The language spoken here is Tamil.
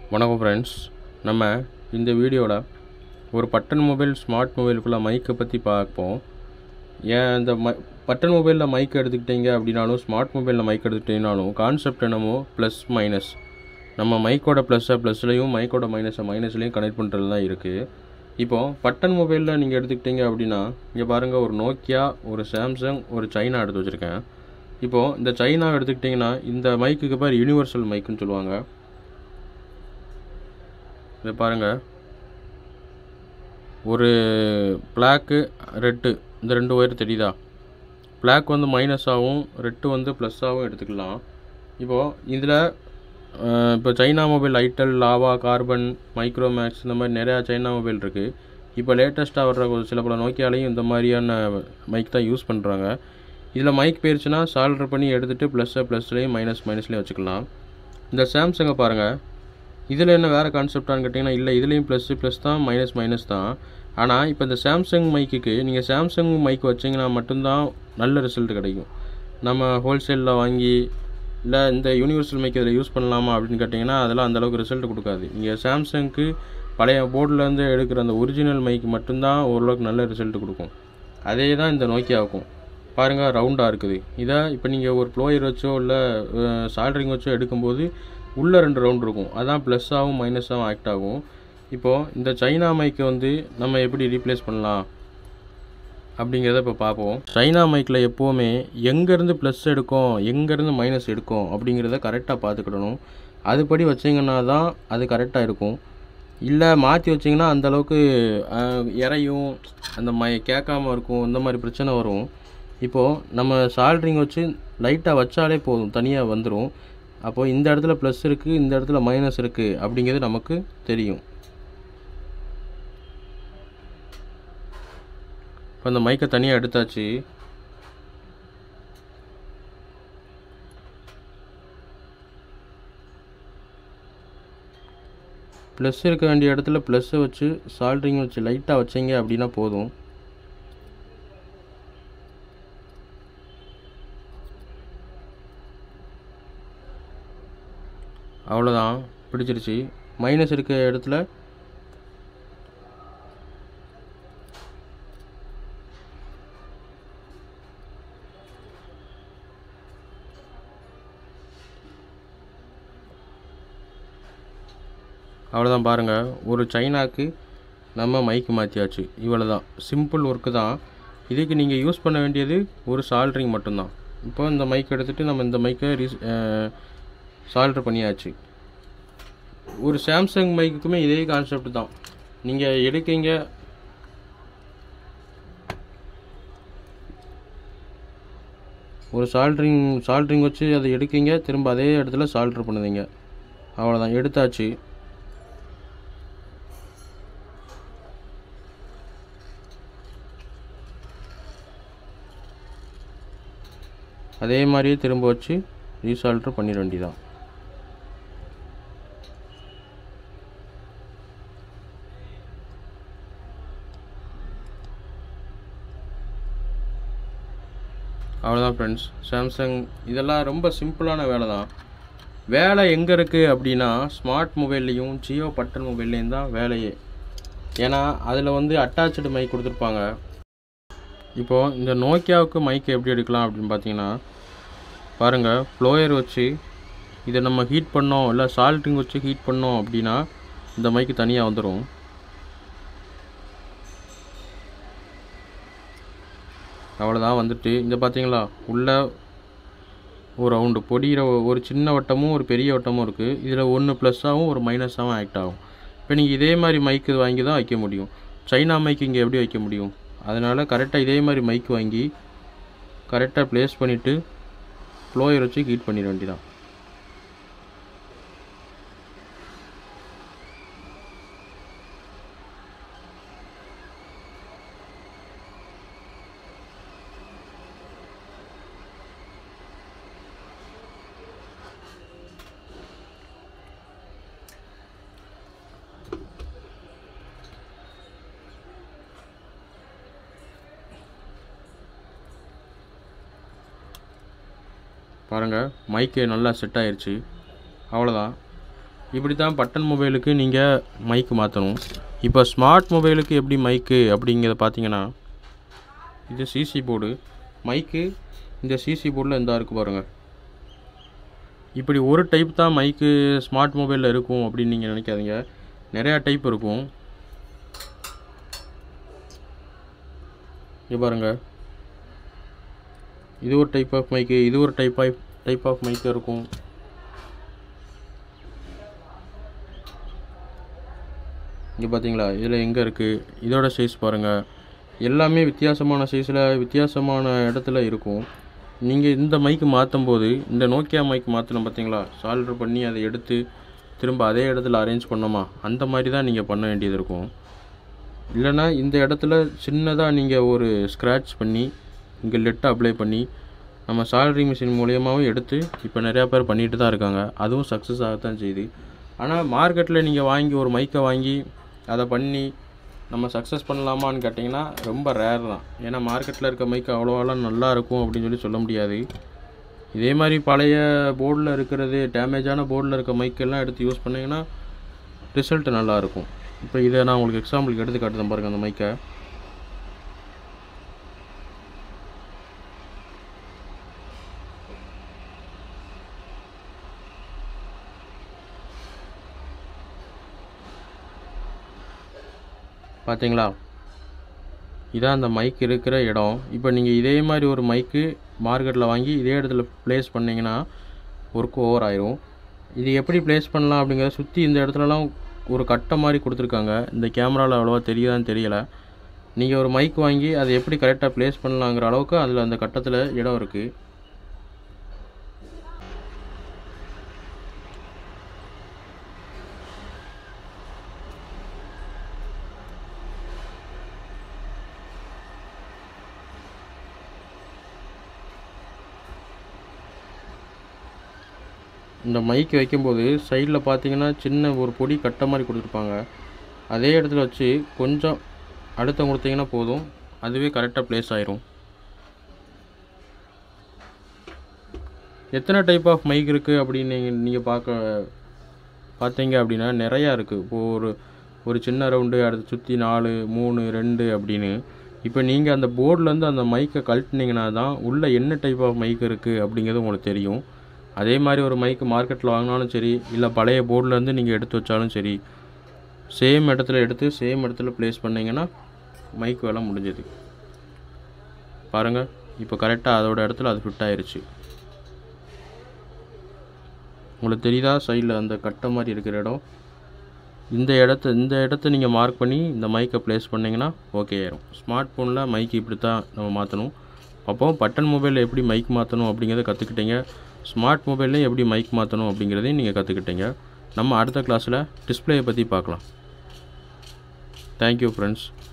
வணக்கம் ஃப்ரெண்ட்ஸ் நம்ம இந்த வீடியோவில் ஒரு பட்டன் மொபைல் ஸ்மார்ட் மொபைலுக்குள்ள மைக்கை பற்றி பார்ப்போம் ஏன் இந்த மை பட்டன் மொபைலில் மைக் எடுத்துக்கிட்டீங்க அப்படின்னாலும் ஸ்மார்ட் மொபைலில் மைக் எடுத்துக்கிட்டீங்கனாலும் கான்செப்ட் என்னமோ ப்ளஸ் மைனஸ் நம்ம மைக்கோட ப்ளஸ்ஸை ப்ளஸ்லையும் மைக்கோட மைனஸை மைனஸ்லையும் கனெக்ட் பண்ணுறது தான் இருக்குது இப்போது பட்டன் மொபைலில் நீங்கள் எடுத்துக்கிட்டீங்க அப்படின்னா இங்கே பாருங்கள் ஒரு நோக்கியா ஒரு சாம்சங் ஒரு சைனா எடுத்து வச்சுருக்கேன் இப்போது இந்த சைனா எடுத்துக்கிட்டிங்கன்னா இந்த மைக்குக்கு பேர் யூனிவர்சல் மைக்குன்னு சொல்லுவாங்க இதை பாருங்கள் ஒரு பிளாக்கு ரெட்டு இந்த ரெண்டு ஒயர் தெரியுதா பிளாக் வந்து மைனஸாகவும் ரெட்டு வந்து ப்ளஸ்ஸாகவும் எடுத்துக்கலாம் இப்போது இதில் இப்போ China mobile itel Lava Karbonn Micromax இந்த மாதிரி நிறையா சைனா மொபைல் இருக்குது இப்போ லேட்டஸ்ட்டாக வர்ற ஒரு சில பல நோக்கியாலையும் இந்த மாதிரியான மைக் தான் யூஸ் பண்ணுறாங்க இதில் மைக் போயிருச்சுன்னா சால்டர் பண்ணி எடுத்துகிட்டு ப்ளஸ்ஸை ப்ளஸ்லேயும் மைனஸ் மைனஸ்லேயும் வச்சுக்கலாம் இந்த சாம்சங்கை பாருங்கள் இதில் என்ன வேறு கான்செப்டான்னு கேட்டிங்கன்னா இல்லை இதுலேயும் ப்ளஸ்ஸு ப்ளஸ் தான் மைனஸ் மைனஸ் தான் ஆனால் இப்போ இந்த சாம்சங் மைக்குக்கு நீங்கள் சாம்சங் மைக் வச்சிங்கன்னா மட்டும்தான் நல்ல ரிசல்ட் கிடைக்கும் நம்ம ஹோல்சேலில் வாங்கி இல்லை இந்த யூனிவர்சல் மைக் இதில் யூஸ் பண்ணலாமா அப்படின்னு கேட்டிங்கன்னா அதெல்லாம் அந்தளவுக்கு ரிசல்ட் கொடுக்காது நீங்கள் சாம்சங்க்கு பழைய போர்டிலேருந்து எடுக்கிற அந்த ஒரிஜினல் மைக் மட்டும்தான் ஓரளவுக்கு நல்ல ரிசல்ட் கொடுக்கும் அதே தான் இந்த நோக்கியாவுக்கும் பாருங்கள் ரவுண்டாக இருக்குது இதை இப்போ நீங்கள் ஒரு ப்ளோயர் வச்சோ இல்லை சால்ட்ரிங் வச்சோ எடுக்கும்போது உள்ளே ரெண்டு ரவுண்ட் இருக்கும் அதான் ப்ளஸ்ஸாகவும் மைனஸாகவும் ஆக்ட் ஆகும் இப்போது இந்த சைனா மைக்கை வந்து நம்ம எப்படி ரீப்ளேஸ் பண்ணலாம் அப்படிங்கிறத இப்போ பார்ப்போம் சைனா மைக்கில் எப்போவுமே எங்கேருந்து ப்ளஸ் எடுக்கும் எங்கேருந்து மைனஸ் எடுக்கும் அப்படிங்கிறத கரெக்டாக பார்த்துக்கிடணும் அதுபடி வச்சிங்கன்னா தான் அது கரெக்டாக இருக்கும் இல்லை மாற்றி வச்சிங்கன்னா அந்தளவுக்கு இறையும் அந்த மை கேட்காம இருக்கும் இந்த மாதிரி பிரச்சனை வரும் இப்போது நம்ம சால்ட்ரிங் வச்சு லைட்டாக வச்சாலே போதும் தனியாக வந்துடும் அப்போது இந்த இடத்துல ப்ளஸ் இருக்குது இந்த இடத்துல மைனஸ் இருக்குது அப்படிங்கிறது நமக்கு தெரியும் இப்போ அந்த மைக்கை தனியாக எடுத்தாச்சு ப்ளஸ் இருக்க வேண்டிய இடத்துல ப்ளஸ்ஸை வச்சு சால்ட்ரிங் வச்சு லைட்டாக வச்சிங்க அப்படின்னா போதும் அவ்வளோதான் பிடிச்சிருச்சு மைனஸ் இருக்க இடத்துல அவ்வளோதான் பாருங்கள் ஒரு சைனாக்கு நம்ம மைக்கு மாற்றியாச்சு இவ்வளோ தான் சிம்பிள் ஒர்க்கு தான் இதுக்கு நீங்கள் யூஸ் பண்ண வேண்டியது ஒரு சால்ட்ரிங் மட்டும்தான் இப்போ இந்த மைக் எடுத்துகிட்டு நம்ம இந்த மைக்கை ரீஸ் சால்ட்ரு பண்ணியாச்சு ஒரு சாம்சங் மைக்குக்குமே இதே கான்செப்ட் தான் நீங்கள் எடுக்கீங்க ஒரு சால்ட்ரிங் சால்ட்ரிங் வச்சு அதை எடுக்கீங்க திரும்ப அதே இடத்துல சால்ட்ரு பண்ணுவீங்க அவ்வளோதான் எடுத்தாச்சு அதே மாதிரியே திரும்ப வச்சு ரீசால்ட்ரு பண்ணிட வேண்டியதான் அவ்வளோதான் ஃப்ரெண்ட்ஸ் சாம்சங் இதெல்லாம் ரொம்ப சிம்பிளான வேலை தான் வேலை எங்கே இருக்குது அப்படின்னா ஸ்மார்ட் மொபைல்லையும் ஜியோ பட்டன் மொபைல்லையும் தான் வேலையே ஏன்னா அதில் வந்து அட்டாச்சு மைக் கொடுத்துருப்பாங்க இப்போது இந்த நோக்கியாவுக்கு மைக் எப்படி எடுக்கலாம் அப்படின்னு பார்த்தீங்கன்னா பாருங்கள் ப்ளோயர் வச்சு இதை நம்ம ஹீட் பண்ணோம் இல்லை சால்ட்ரிங் வச்சு ஹீட் பண்ணோம் அப்படின்னா இந்த மைக்கு தனியாக வந்துடும் அவ்வளோதான் வந்துட்டு இந்த பார்த்தீங்களா உள்ள ஒரு ரவுண்டு பொடிகிற ஒரு சின்ன வட்டமும் ஒரு பெரிய வட்டமும் இருக்குது இதில் ஒன்று ப்ளஸ்ஸாகவும் ஒரு மைனஸாகவும் ஆக்ட் ஆகும் இப்போ நீங்கள் இதே மாதிரி மைக்கு வாங்கி தான் வைக்க முடியும் சைனா மைக்கு இங்கே எப்படி வைக்க முடியும் அதனால் கரெக்டாக இதே மாதிரி மைக் வாங்கி கரெக்டாக ப்ளேஸ் பண்ணிவிட்டு ப்ளோயர் வச்சு ஹீட் பண்ணிட வேண்டியதான் பாருங்கள் மைக்கு நல்லா செட் ஆயிருச்சு அவ்வளோதான் இப்படி தான் பட்டன் மொபைலுக்கு நீங்கள் மைக்கு மாற்றணும் இப்போ ஸ்மார்ட் மொபைலுக்கு எப்படி மைக்கு அப்படிங்கிறத பார்த்தீங்கன்னா இது சிசி போர்டு மைக்கு இந்த சிசி போர்டில் இந்த இருக்குது பாருங்கள் இப்படி ஒரு டைப் தான் மைக்கு ஸ்மார்ட் மொபைலில் இருக்கும் அப்படின்னு நீங்கள் நினைக்காதீங்க நிறையா டைப் இருக்கும் இங்கே பாருங்கள் இது ஒரு டைப் ஆஃப் மைக்கு இது ஒரு டைப் ஆஃப் டைப் ஆஃப் மைக்கு இருக்கும் இங்கே பார்த்தீங்களா இதில் எங்கே இருக்குது இதோட சைஸ் பாருங்கள் எல்லாமே வித்தியாசமான சைஸில் வித்தியாசமான இடத்துல இருக்கும் நீங்கள் இந்த மைக்கு மாற்றும் போது இந்த நோக்கியா மைக் மாற்றணும் பார்த்தீங்களா சால்டர் பண்ணி அதை எடுத்து திரும்ப அதே இடத்துல அரேஞ்ச் பண்ணோமா அந்த மாதிரி தான் நீங்கள் பண்ண வேண்டியது இருக்கும் இல்லைன்னா இந்த இடத்துல சின்னதாக நீங்கள் ஒரு ஸ்க்ராட்ச் பண்ணி இங்கே லெட்டை அப்ளை பண்ணி நம்ம சாலரிங் மிஷின் மூலியமாகவும் எடுத்து இப்போ நிறையா பேர் பண்ணிட்டு தான் இருக்காங்க அதுவும் சக்ஸஸ் ஆகத்தான் செய்யுது ஆனால் மார்க்கெட்டில் நீங்கள் வாங்கி ஒரு மைக்கை வாங்கி அதை பண்ணி நம்ம சக்ஸஸ் பண்ணலாமான்னு கேட்டிங்கன்னா ரொம்ப ரேர் தான் ஏன்னா மார்க்கெட்டில் இருக்க மைக் அவ்வளோவெல்லாம் நல்லா இருக்கும் அப்படின்னு சொல்லி சொல்ல முடியாது இதே மாதிரி பழைய போர்டில் இருக்கிறது டேமேஜான போர்டில் இருக்க மைக்கெல்லாம் எடுத்து யூஸ் பண்ணிங்கன்னா ரிசல்ட் நல்லாயிருக்கும் இப்போ இதை நான் உங்களுக்கு எக்ஸாம்பிளுக்கு எடுத்து காட்டுறேன் பாருங்கள் அந்த மைக்கை பார்த்தீங்களா இதான் அந்த மைக் இருக்கிற இடம் இப்போ நீங்கள் இதே மாதிரி ஒரு மைக்கு மார்க்கெட்டில் வாங்கி இதே இடத்துல ப்ளேஸ் பண்ணிங்கன்னா ஒர்க் ஓவர் ஆயிரும் இது எப்படி ப்ளேஸ் பண்ணலாம் அப்படிங்கிறத சுற்றி இந்த இடத்துலலாம் ஒரு கட்டை மாதிரி கொடுத்துருக்காங்க இந்த கேமராவில் அவ்வளோவா தெரியுதான்னு தெரியலை நீங்கள் ஒரு மைக் வாங்கி அதை எப்படி கரெக்டாக ப்ளேஸ் பண்ணலாங்கிற அளவுக்கு அதில் அந்த கட்டத்தில் இடம் இருக்குது இந்த மைக் வைக்கும்போது சைடில் பார்த்தீங்கன்னா சின்ன ஒரு பொடி கட்டை மாதிரி கொடுத்துருப்பாங்க அதே இடத்துல வச்சு கொஞ்சம் அழுத்தம் கொடுத்தீங்கன்னா போதும் அதுவே கரெக்டாக ப்ளேஸ் ஆயிரும் எத்தனை டைப் ஆஃப் மைக் இருக்குது அப்படின்னு நீங்கள் நீங்கள் பார்க்க பார்த்தீங்க அப்படின்னா நிறையா இருக்குது இப்போது ஒரு ஒரு சின்ன ரவுண்டு அடுத்து சுற்றி நாலு மூணு ரெண்டு அப்படின்னு இப்போ நீங்கள் அந்த போர்ட்லேருந்து அந்த மைக்கை கழட்டினீங்கன்னா தான் உள்ளே என்ன டைப் ஆஃப் மைக் இருக்குது அப்படிங்கிறது உங்களுக்கு தெரியும் அதே மாதிரி ஒரு மைக்கு மார்க்கெட்டில் வாங்கினாலும் சரி இல்லை பழைய போர்ட்லேருந்து நீங்கள் எடுத்து வச்சாலும் சரி சேம் இடத்துல எடுத்து சேம் இடத்துல ப்ளேஸ் பண்ணிங்கன்னா மைக் வேலை முடிஞ்சது பாருங்கள் இப்போ கரெக்டாக அதோட இடத்துல அது ஃபிட் ஆயிருச்சு உங்களுக்கு தெரியுதா சைடில் அந்த கட்டை மாதிரி இருக்கிற இடம் இந்த இடத்த இந்த இடத்த நீங்கள் மார்க் பண்ணி இந்த மைக்கை ப்ளேஸ் பண்ணிங்கன்னா ஓகே ஆயிரும் ஸ்மார்ட் ஃபோனில் மைக் இப்படி தான் நம்ம மாற்றணும் அப்போ பட்டன் மொபைலில் எப்படி மைக் மாற்றணும் அப்படிங்கிறத கற்றுக்கிட்டீங்க ஸ்மார்ட் மொபைல்லையும் எப்படி மைக் மாற்றணும் அப்படிங்கிறதையும் நீங்கள் கற்றுக்கிட்டீங்க நம்ம அடுத்த கிளாஸில் டிஸ்பிளேயை பற்றி பார்க்கலாம் தேங்க்யூ ஃப்ரெண்ட்ஸ்